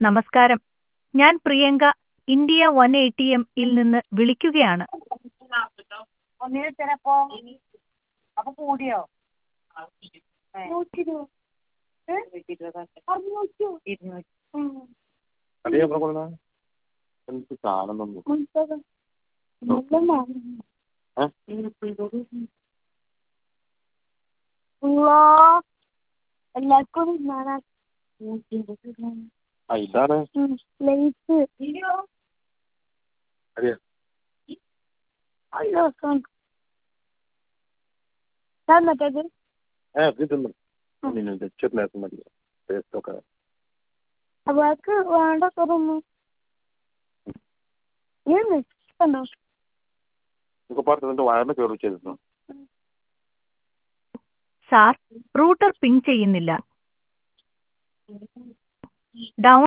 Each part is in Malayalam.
നമസ്കാരം ഞാൻ Priyanka India one A T എമ്മിൽ നിന്ന് വിളിക്കുകയാണ് ഒന്നിന് ചിലപ്പോ അപ്പൊ കൂടിയോ അടി എവിടെ കൊടുക്കണം എനിക്ക് കാണുന്നു എല്ലാവർക്കും ആ ഇതാണ് ലൈറ്റ് അറിയാം മറ്റേത് ഏ ഇത് തിന്നു പിന്നെ ഇച്ചിരി ലേസം മതി ടേസ്റ്റ് ഒക്കെ അവർക്ക് വേണ്ട തുറന്നു കണ്ടോ നമുക്ക് പാർട്ട് നിന്റെ വയറിന് കയറി ചെയ്തിരുന്നു സാർ റൂട്ടർ പിങ് ചെയ്യുന്നില്ല ഡൗൺ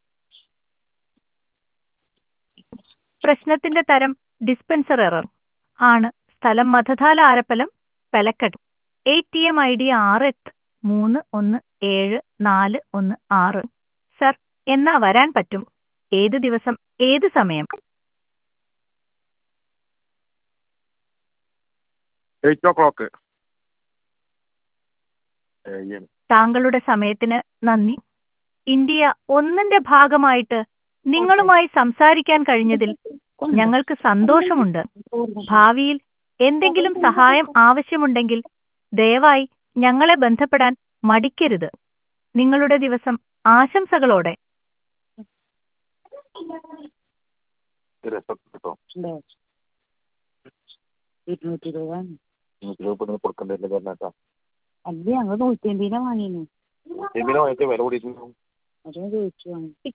പ്രശ്നത്തിന്റെ തരം ഡിസ്പെൻസർ എറർ ആണ് സ്ഥലം മധതാല ആരപ്പലം പെലക്കട് A T M I D ആറ് എട്ട് മൂന്ന് ഒന്ന് ഏഴ് നാല് ഒന്ന് ആറ് സർ എന്നാ വരാൻ പറ്റും ഏത് ദിവസം ഏത് സമയം എയ്റ്റ് ഓ ക്ലോക്ക് ഏ താങ്കളുടെ സമയത്തിന് നന്ദി ഇന്ത്യ ഒന്നിന്റെ ഭാഗമായിട്ട് നിങ്ങളുമായി സംസാരിക്കാൻ കഴിഞ്ഞതിൽ ഞങ്ങൾക്ക് സന്തോഷമുണ്ട് ഭാവിയിൽ എന്തെങ്കിലും സഹായം ആവശ്യമുണ്ടെങ്കിൽ ദയവായി ഞങ്ങളെ ബന്ധപ്പെടാൻ മടിക്കരുത് നിങ്ങളുടെ ദിവസം ആശംസകളോടെ രസം കേട്ടോ ഇരുന്നൂറ്റി രൂപ നൂറ്റി രൂപ നിങ്ങൾ കൊടുക്കേണ്ടതില്ല പറഞ്ഞേട്ടാ അല്ല ഞങ്ങൾ നൂറ്റി അമ്പതിനാ വാങ്ങിയിരുന്നു എമ്മിനെ വാങ്ങിച്ച വില കൂടിയിട്ടുണ്ടാവും അതേ ചോദിച്ചു വാങ്ങി